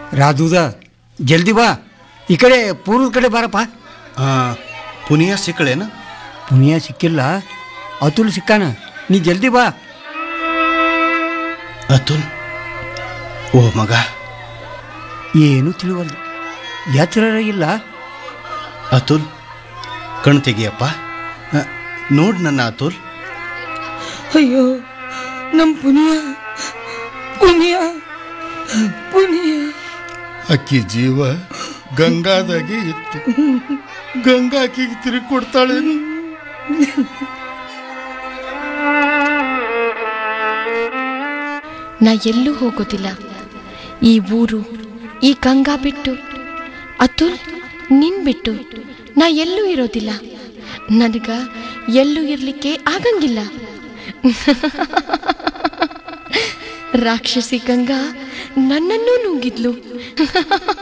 ರಾಧುದ ಜಲ್ದಿ ಬಾ ಈ ಕಡೆ ಪೂರ್ವದ ಕಡೆ ಬಾರಪ್ಪ ಹಾಂ ಪುನಿಯ ಸಿಕ್ಕಳೇನು ಪುನಿಯ ಸಿಕ್ಕಿಲ್ಲ ಅತುಲ್ ಸಿಕ್ಕಾನ ನೀ ಜಲ್ದಿ ಬಾ ಅತುಲ್ ಓ ಮಗ ಏನು ತಿಳಿವಲ್ದು ಎಚ್ಚರ ಇಲ್ಲ ಅತುಲ್ ಕಣ್ ತೆಗಿಯಪ್ಪ ಅ, ನೋಡ್ ನನ್ನ ಅತುಲ್ ಅಯ್ಯೋ ನಮ್ಮ ಪುನಿಯ ಪುನಿಯ ಪುನಿಯ ಅಕ್ಕಿ ಜೀವ ಗಂಗಾದಾಗೆ ಇತ್ತು ಗಂಗಾ ಆಕಿಗೆ ತಿರುಗಿ ಕೊಡ್ತಾಳೇನು ನಾ ಎಲ್ಲೂ ಹೋಗೋದಿಲ್ಲ ಈ ಊರು ಈ ಗಂಗಾ ಬಿಟ್ಟು ಅತುಲ್ ನಿನ್ ಬಿಟ್ಟು ನಾ ಎಲ್ಲೂ ಇರೋದಿಲ್ಲ ನನಗ ಎಲ್ಲೂ ಇರ್ಲಿಕ್ಕೆ ಆಗಂಗಿಲ್ಲ ರಾಕ್ಷಸಿ ಗಂಗಾ ನನ್ನನ್ನೂ ನುಂಗಿದ್ಲು